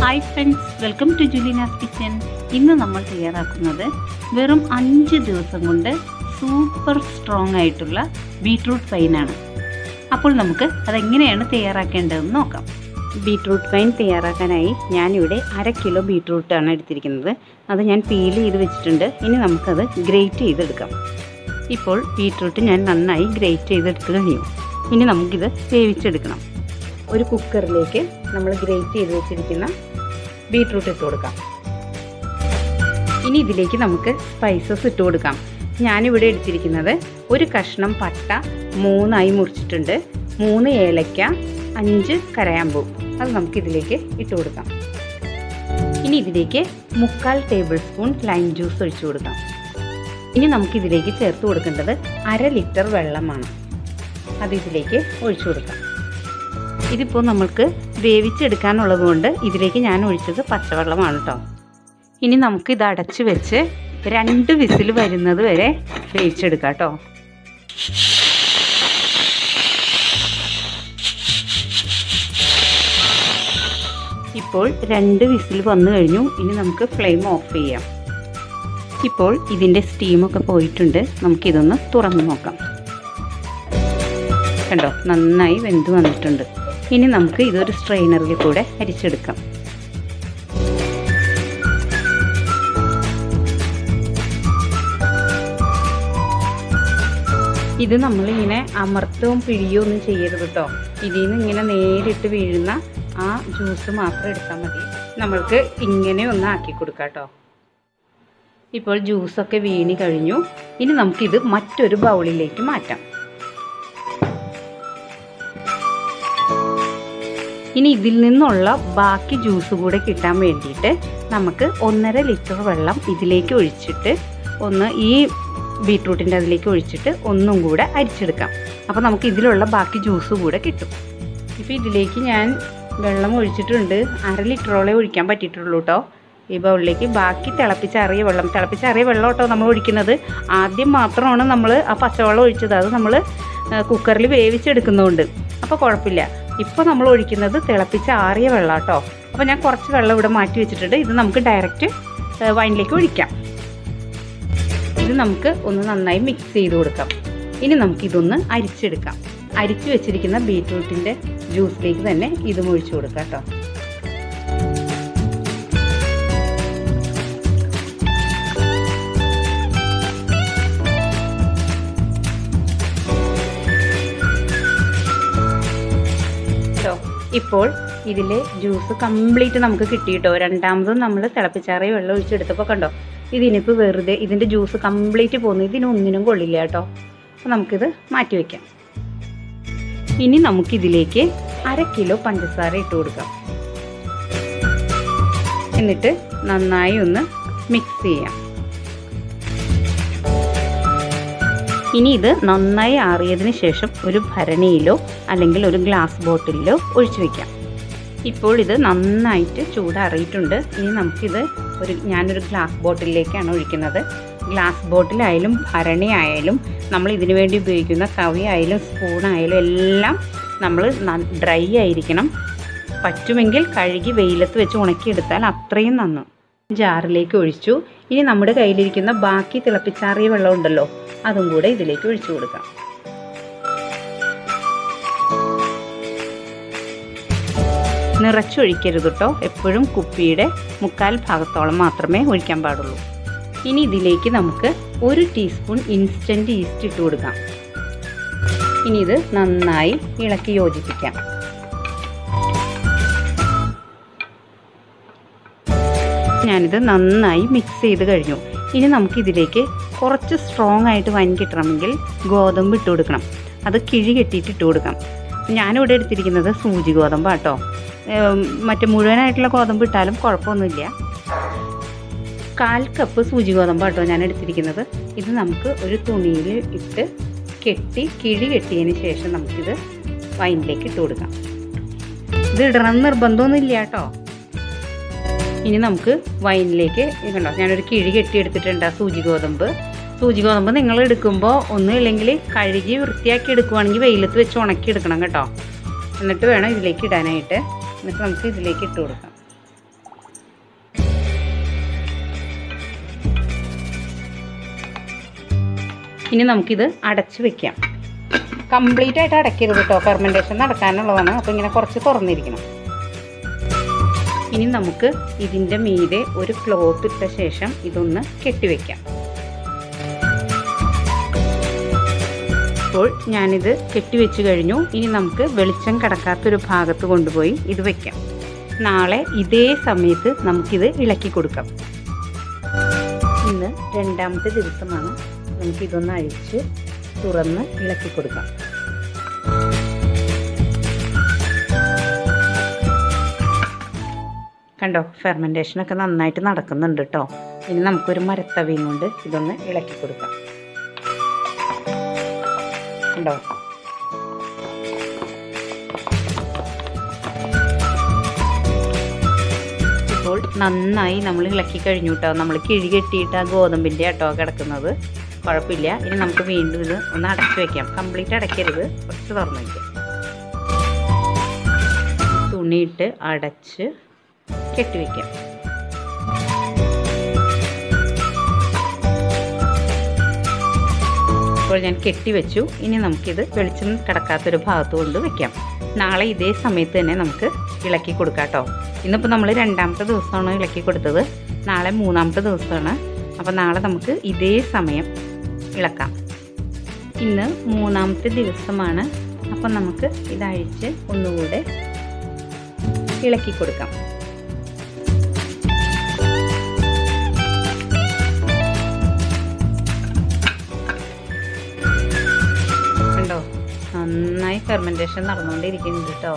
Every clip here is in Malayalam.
hi friends welcome to Julina's kitchen ഇന്ന് നമ്മൾ തയ്യാറാക്കുന്നത് വെറും അഞ്ച് ദിവസം കൊണ്ട് സൂപ്പർ സ്ട്രോങ് ആയിട്ടുള്ള ബീട്രൂട്ട് പൈനാണ് അപ്പോൾ നമുക്ക് അതെങ്ങനെയാണ് തയ്യാറാക്കേണ്ടതെന്ന് നോക്കാം ബീട്രൂട്ട് പൈൻ തയ്യാറാക്കാനായി ഞാനിവിടെ അര കിലോ ബീട്രൂട്ടാണ് എടുത്തിരിക്കുന്നത് അത് ഞാൻ പീൽ ചെയ്ത് വെച്ചിട്ടുണ്ട് ഇനി നമുക്കത് ഗ്രേറ്റ് ചെയ്തെടുക്കാം ഇപ്പോൾ ബീട്രൂട്ട് ഞാൻ നന്നായി ഗ്രേറ്റ് ചെയ്തെടുത്ത് കഴിഞ്ഞു ഇനി നമുക്കിത് വേവിച്ചെടുക്കണം ഒരു കുക്കറിലേക്ക് നമ്മൾ ഗ്രേറ്റ് ചെയ്ത് വെച്ചിരിക്കുന്ന ബീട്രൂട്ട് ഇട്ട് കൊടുക്കാം ഇനി ഇതിലേക്ക് നമുക്ക് സ്പൈസസ് ഇട്ട് കൊടുക്കാം ഞാനിവിടെ എടുത്തിരിക്കുന്നത് ഒരു കഷ്ണം പട്ട മൂന്നായി മുറിച്ചിട്ടുണ്ട് മൂന്ന് ഏലക്ക അഞ്ച് കരയാമ്പൂ അത് നമുക്ക് ഇതിലേക്ക് ഇട്ട് കൊടുക്കാം ഇനി ഇതിലേക്ക് മുക്കാൽ ടേബിൾ സ്പൂൺ ലൈം ജ്യൂസ് ഒഴിച്ചു കൊടുക്കാം ഇനി നമുക്ക് ഇതിലേക്ക് ചേർത്ത് കൊടുക്കേണ്ടത് അര ലിറ്റർ വെള്ളമാണ് അത് ഇതിലേക്ക് ഒഴിച്ചു കൊടുക്കാം ഇതിപ്പോൾ നമ്മൾക്ക് വേവിച്ചെടുക്കാനുള്ളത് കൊണ്ട് ഇതിലേക്ക് ഞാൻ ഒഴിച്ചത് പച്ചവെള്ളമാണ് കേട്ടോ ഇനി നമുക്ക് ഇത് അടച്ച് വെച്ച് രണ്ട് വിസിൽ വരുന്നത് വരെ വേവിച്ചെടുക്കാം കേട്ടോ ഇപ്പോൾ രണ്ട് വിസിൽ വന്നു കഴിഞ്ഞു ഇനി നമുക്ക് ഫ്ലെയിം ഓഫ് ചെയ്യാം ഇപ്പോൾ ഇതിൻ്റെ സ്റ്റീമൊക്കെ പോയിട്ടുണ്ട് നമുക്കിതൊന്ന് തുറന്നു നോക്കാം കണ്ടോ നന്നായി വെന്ത് വന്നിട്ടുണ്ട് ഇനി നമുക്ക് ഇതൊരു സ്ട്രെയിനറിൽ കൂടെ അരിച്ചെടുക്കാം ഇത് നമ്മളിങ്ങനെ അമർത്തവും പിഴിയോ ഒന്നും ചെയ്യരുത് കേട്ടോ ഇതിൽ നിന്ന് ഇങ്ങനെ നേരിട്ട് വീഴുന്ന ആ ജ്യൂസ് മാത്രം എടുത്താൽ മതി നമ്മൾക്ക് ഇങ്ങനെ ഒന്ന് ആക്കി കൊടുക്കാം കേട്ടോ ഇപ്പോൾ ജ്യൂസൊക്കെ വീണി കഴിഞ്ഞു ഇനി നമുക്കിത് മറ്റൊരു ബൗളിലേക്ക് മാറ്റാം ഇനി ഇതിൽ നിന്നുള്ള ബാക്കി ജ്യൂസ് കൂടെ കിട്ടാൻ വേണ്ടിയിട്ട് നമുക്ക് ഒന്നര ലിറ്റർ വെള്ളം ഇതിലേക്ക് ഒഴിച്ചിട്ട് ഒന്ന് ഈ ബീട്രൂട്ടിൻ്റെ അതിലേക്ക് ഒഴിച്ചിട്ട് ഒന്നും കൂടെ അരിച്ചെടുക്കാം അപ്പോൾ നമുക്ക് ഇതിലുള്ള ബാക്കി ജ്യൂസ് കൂടെ കിട്ടും ഇപ്പോൾ ഇതിലേക്ക് ഞാൻ വെള്ളം ഒഴിച്ചിട്ടുണ്ട് അര ലിറ്ററോളെ ഒഴിക്കാൻ പറ്റിയിട്ടുള്ളൂ കേട്ടോ ഈ ബൗളിലേക്ക് ബാക്കി തിളപ്പിച്ചറിയ വെള്ളം തിളപ്പിച്ചറിയ വെള്ളം കേട്ടോ നമ്മൾ ഒഴിക്കുന്നത് ആദ്യം മാത്രമാണ് നമ്മൾ ആ പച്ചവെള്ളം ഒഴിച്ചത് അത് നമ്മൾ കുക്കറിൽ വേവിച്ചെടുക്കുന്നതുകൊണ്ട് അപ്പോൾ കുഴപ്പമില്ല ഇപ്പോൾ നമ്മൾ ഒഴിക്കുന്നത് തിളപ്പിച്ച ആറിയ വെള്ളം കേട്ടോ അപ്പോൾ ഞാൻ കുറച്ച് വെള്ളം ഇവിടെ മാറ്റി വെച്ചിട്ടുണ്ട് ഇത് നമുക്ക് ഡയറക്റ്റ് വൈനിലേക്ക് ഒഴിക്കാം ഇത് നമുക്ക് ഒന്ന് നന്നായി മിക്സ് ചെയ്ത് കൊടുക്കാം ഇനി നമുക്കിതൊന്ന് അരിച്ചെടുക്കാം അരിച്ചു വെച്ചിരിക്കുന്ന ബീട്രൂട്ടിൻ്റെ ജ്യൂസിലേക്ക് തന്നെ ഇതും ഒഴിച്ചു കൊടുക്കാം കേട്ടോ കേട്ടോ ഇപ്പോൾ ഇതിലെ ജ്യൂസ് കംപ്ലീറ്റ് നമുക്ക് കിട്ടിയിട്ടോ രണ്ടാമതും നമ്മൾ തിളപ്പിച്ചാറിയ വെള്ളം ഒഴിച്ചെടുത്തപ്പോൾ കണ്ടോ ഇതിനിപ്പോൾ വെറുതെ ഇതിൻ്റെ ജ്യൂസ് കംപ്ലീറ്റ് പോകുന്നു ഇതിനൊന്നിനും കൊള്ളില്ല കേട്ടോ അപ്പോൾ നമുക്കിത് മാറ്റി വയ്ക്കാം ഇനി നമുക്കിതിലേക്ക് അര കിലോ പഞ്ചസാര ഇട്ട് കൊടുക്കാം എന്നിട്ട് നന്നായി ഒന്ന് മിക്സ് ചെയ്യാം ഇനി ഇത് നന്നായി ആറിയതിന് ശേഷം ഒരു ഭരണിയിലോ അല്ലെങ്കിൽ ഒരു ഗ്ലാസ് ബോട്ടിലിലോ ഒഴിച്ചു വയ്ക്കാം ഇപ്പോൾ ഇത് നന്നായിട്ട് ചൂടാറിയിട്ടുണ്ട് ഇനി നമുക്കിത് ഒരു ഞാനൊരു ഗ്ലാസ് ബോട്ടിലിലേക്കാണ് ഒഴിക്കുന്നത് ഗ്ലാസ് ബോട്ടിലായാലും ഭരണി ആയാലും നമ്മൾ ഇതിനു വേണ്ടി ഉപയോഗിക്കുന്ന കവി ആയാലും സ്പൂണായാലും എല്ലാം നമ്മൾ ഡ്രൈ ആയിരിക്കണം പറ്റുമെങ്കിൽ കഴുകി വെയിലത്ത് വെച്ച് ഉണക്കിയെടുത്താൽ അത്രയും നന്ന് ജാറിലേക്ക് ഒഴിച്ചു ഇനി നമ്മുടെ കയ്യിലിരിക്കുന്ന ബാക്കി തിളപ്പിച്ചാറിയ വെള്ളം ഉണ്ടല്ലോ അതും കൂടെ ഇതിലേക്ക് ഒഴിച്ചു കൊടുക്കാം നിറച്ചൊഴിക്കരുത് കേട്ടോ എപ്പോഴും കുപ്പിയുടെ മുക്കാൽ ഭാഗത്തോളം മാത്രമേ ഒഴിക്കാൻ പാടുള്ളൂ ഇനി ഇതിലേക്ക് നമുക്ക് ഒരു ടീസ്പൂൺ ഇൻസ്റ്റൻറ്റ് ഈസ്റ്റ് ഇട്ട് കൊടുക്കാം ഇനി ഇത് നന്നായി ഇളക്കി യോജിപ്പിക്കാം ഞാനിത് നന്നായി മിക്സ് ചെയ്ത് കഴിഞ്ഞു ഇനി നമുക്കിതിലേക്ക് കുറച്ച് സ്ട്രോങ് ആയിട്ട് വൻ കിട്ടണമെങ്കിൽ ഗോതമ്പ് ഇട്ട് കൊടുക്കണം അത് കിഴി കെട്ടിയിട്ട് ഇട്ട് കൊടുക്കാം ഞാനിവിടെ എടുത്തിരിക്കുന്നത് സൂചി ഗോതമ്പ് കേട്ടോ മറ്റേ മുഴുവനായിട്ടുള്ള ഗോതമ്പ് ഇട്ടാലും കുഴപ്പമൊന്നുമില്ല കാൽ കപ്പ് സൂചി ഗോതമ്പ് കേട്ടോ ഞാൻ എടുത്തിരിക്കുന്നത് ഇത് നമുക്ക് ഒരു തുണിയിൽ ഇട്ട് കെട്ടി കിഴി കെട്ടിയതിന് ശേഷം നമുക്കിത് വൈനിലേക്ക് ഇട്ട് കൊടുക്കാം ഇത് ഇടണം നിർബന്ധമൊന്നുമില്ല കേട്ടോ ഇനി നമുക്ക് വൈനിലേക്ക് കണ്ടോ ഞാനൊരു കിഴി കെട്ടി എടുത്തിട്ടുണ്ട് ആ സൂചി ഗോതമ്പ് സൂചി ഗോതമ്പ് നിങ്ങൾ എടുക്കുമ്പോൾ ഒന്നും ഇല്ലെങ്കിൽ കഴുകി വൃത്തിയാക്കി എടുക്കുവാണെങ്കിൽ വെയിലത്ത് വെച്ച് ഉണക്കി എടുക്കണം കേട്ടോ എന്നിട്ട് വേണം ഇതിലേക്ക് ഇടാനായിട്ട് എന്നിട്ട് നമുക്ക് ഇതിലേക്ക് ഇട്ട് കൊടുക്കാം ഇനി നമുക്കിത് അടച്ച് വെക്കാം കംപ്ലീറ്റ് ആയിട്ട് അടയ്ക്കരുത് കേട്ടോ ഫെർമെൻറ്റേഷൻ നടക്കാനുള്ളതാണ് അപ്പോൾ ഇങ്ങനെ കുറച്ച് തുറന്നിരിക്കണം ഇനി നമുക്ക് ഇതിൻ്റെ മീതെ ഒരു ക്ലോത്ത് ഇട്ട ശേഷം ഇതൊന്ന് കെട്ടിവെക്കാം അപ്പോൾ ഞാനിത് കെട്ടിവെച്ച് കഴിഞ്ഞു ഇനി നമുക്ക് വെളിച്ചം കിടക്കാത്തൊരു ഭാഗത്ത് കൊണ്ടുപോയി ഇത് വെക്കാം നാളെ ഇതേ സമയത്ത് നമുക്കിത് ഇളക്കി കൊടുക്കാം ഇന്ന് രണ്ടാമത്തെ ദിവസമാണ് നമുക്കിതൊന്ന് അഴിച്ച് തുറന്ന് ഇളക്കി കൊടുക്കാം കണ്ടോ ഫെർമെൻറ്റേഷനൊക്കെ നന്നായിട്ട് നടക്കുന്നുണ്ട് കേട്ടോ ഇനി നമുക്കൊരു മരത്തവിയും കൊണ്ട് ഇതൊന്ന് ഇളക്കി കൊടുക്കാം കണ്ടോ ഇപ്പോൾ നന്നായി നമ്മൾ ഇളക്കി കഴിഞ്ഞു കേട്ടോ നമ്മൾ കിഴി കെട്ടിയിട്ട് ആ ഗോതമ്പിൻ്റെ കേട്ടോ കിടക്കുന്നത് കുഴപ്പമില്ല ഇനി നമുക്ക് വീണ്ടും ഇത് ഒന്ന് അടച്ചു വെക്കാം കംപ്ലീറ്റ് അടയ്ക്കരുത് കുറച്ച് തുറന്നു വയ്ക്കാം തുണിയിട്ട് അടച്ച് കെട്ടിവെക്കാം ഇപ്പോൾ ഞാൻ കെട്ടിവെച്ചു ഇനി നമുക്കിത് വെളിച്ചം കിടക്കാത്തൊരു ഭാഗത്ത് കൊണ്ട് വെക്കാം നാളെ ഇതേ സമയത്ത് തന്നെ നമുക്ക് ഇളക്കി കൊടുക്കാം കേട്ടോ ഇന്നിപ്പോൾ നമ്മൾ രണ്ടാമത്തെ ദിവസമാണ് ഇളക്കി കൊടുത്തത് നാളെ മൂന്നാമത്തെ ദിവസമാണ് അപ്പോൾ നാളെ നമുക്ക് ഇതേ സമയം ഇളക്കാം ഇന്ന് മൂന്നാമത്തെ ദിവസമാണ് അപ്പം നമുക്ക് ഇതഴിച്ച് ഒന്നുകൂടെ ഇളക്കി കൊടുക്കാം കണ്ടോ നന്നായി ഫെർമെൻറ്റേഷൻ നടന്നുകൊണ്ടിരിക്കുന്നുണ്ട് കേട്ടോ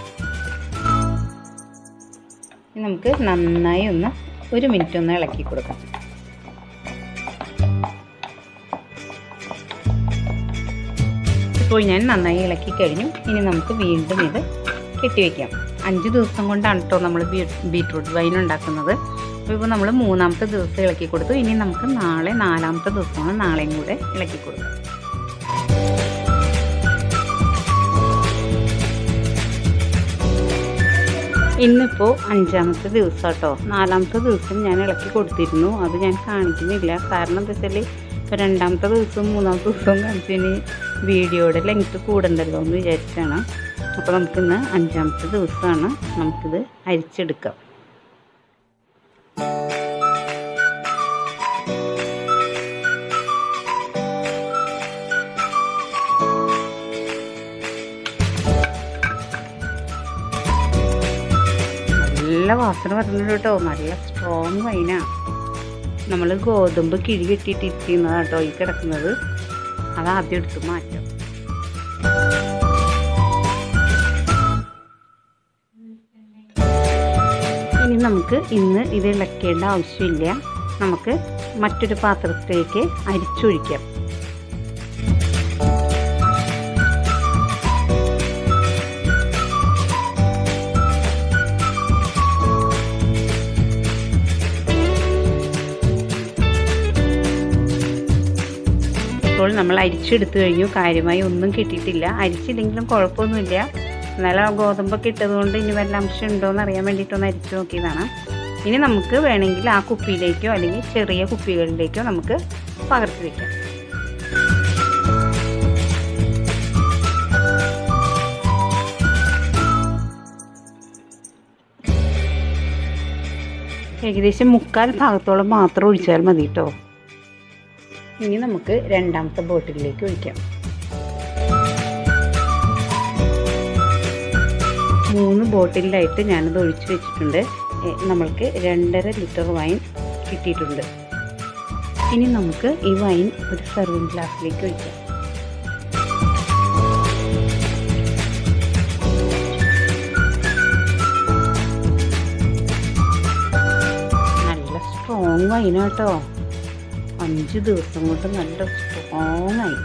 ഇനി നമുക്ക് നന്നായി ഒന്ന് ഒരു മിനിറ്റ് ഒന്ന് ഇളക്കി കൊടുക്കാം ഇപ്പോൾ ഞാൻ നന്നായി ഇളക്കി കഴിഞ്ഞു ഇനി നമുക്ക് വീണ്ടും ഇത് കെട്ടിവെക്കാം അഞ്ച് ദിവസം കൊണ്ടാണ് കേട്ടോ നമ്മൾ ബീട്രൂട്ട് വൈൻ ഉണ്ടാക്കുന്നത് അപ്പോൾ ഇപ്പോൾ നമ്മൾ മൂന്നാമത്തെ ദിവസം ഇളക്കി കൊടുത്തു ഇനി നമുക്ക് നാളെ നാലാമത്തെ ദിവസമാണ് നാളെയും കൂടെ ഇളക്കി കൊടുക്കുക ഇന്നിപ്പോൾ അഞ്ചാമത്തെ ദിവസം കേട്ടോ നാലാമത്തെ ദിവസം ഞാൻ ഇളക്കി കൊടുത്തിരുന്നു അത് ഞാൻ കാണിക്കുന്നില്ല കാരണം എന്താ വെച്ചാൽ ഇപ്പോൾ രണ്ടാമത്തെ ദിവസവും മൂന്നാമത്തെ ദിവസവും കാണിച്ചതിന് വീഡിയോയുടെ ലെങ്ത്ത് കൂടണ്ടല്ലോ എന്ന് വിചാരിച്ചാണ് അപ്പോൾ നമുക്കിന്ന് അഞ്ചാമത്തെ ദിവസമാണ് നമുക്കിത് അരിച്ചെടുക്കാം നല്ല വാസന വരുന്നുണ്ട് കേട്ടോ നല്ല സ്ട്രോങ് വൈനാണ് നമ്മൾ ഗോതമ്പ് കിഴി കെട്ടിയിട്ടിരിക്കുന്നതാണ് കേട്ടോ ഈ കിടക്കുന്നത് അത് ആദ്യം എടുത്ത് മാറ്റാം ഇനി നമുക്ക് ഇന്ന് ഇത് ഇളക്കേണ്ട ആവശ്യമില്ല നമുക്ക് മറ്റൊരു പാത്രത്തിലേക്ക് അരിച്ചൊഴിക്കാം ഇപ്പോൾ നമ്മൾ അരിച്ചെടുത്തു കഴിഞ്ഞു കാര്യമായി ഒന്നും കിട്ടിയിട്ടില്ല അരിച്ചില്ലെങ്കിലും കുഴപ്പമൊന്നുമില്ല എന്നാലും ഗോതമ്പൊക്കെ ഇട്ടതുകൊണ്ട് ഇനി വല്ല അംശം ഉണ്ടോ എന്ന് അറിയാൻ വേണ്ടിയിട്ടൊന്ന് അരിച്ചു നോക്കിയതാണ് ഇനി നമുക്ക് വേണമെങ്കിൽ ആ കുപ്പിയിലേക്കോ അല്ലെങ്കിൽ ചെറിയ കുപ്പികളിലേക്കോ നമുക്ക് പകർത്തി വയ്ക്കാം ഏകദേശം മുക്കാൽ ഭാഗത്തോളം മാത്രം ഒഴിച്ചാൽ മതി കേട്ടോ ഇനി നമുക്ക് രണ്ടാമത്തെ ബോട്ടിലേക്ക് ഒഴിക്കാം മൂന്ന് ബോട്ടിലായിട്ട് ഞാനത് ഒഴിച്ച് വെച്ചിട്ടുണ്ട് എ, നമ്മൾക്ക് രണ്ടര ലിറ്റർ വൈൻ കിട്ടിയിട്ടുണ്ട് ഇനി നമുക്ക് ഈ വൈൻ ഒരു സെർവിങ് ഗ്ലാസ്സിലേക്ക് ഒഴിക്കാം നല്ല സ്ട്രോങ് വൈനാട്ടോ അഞ്ച് ദിവസം കൊണ്ട് നല്ല സ്ട്രോങ് ആയി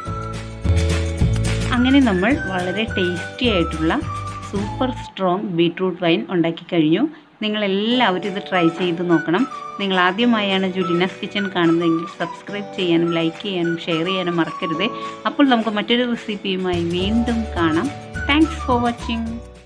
അങ്ങനെ നമ്മൾ വളരെ ടേസ്റ്റി ആയിട്ടുള്ള സൂപ്പർ സ്ട്രോങ് ബീട്രൂട്ട് വൈൻ ഉണ്ടാക്കി കഴിഞ്ഞു നിങ്ങളെല്ലാവരും ഇത് ട്രൈ ചെയ്ത് നോക്കണം നിങ്ങൾ ആദ്യമായാണ് ജുലിനാസ് കിച്ചൺ കാണുന്നതെങ്കിൽ സബ്സ്ക്രൈബ് ചെയ്യാനും ലൈക്ക് ചെയ്യാനും ഷെയർ ചെയ്യാനും മറക്കരുത് അപ്പോൾ നമുക്ക് മറ്റൊരു റെസിപ്പിയുമായി വീണ്ടും കാണാം താങ്ക്സ് ഫോർ വാച്ചിങ്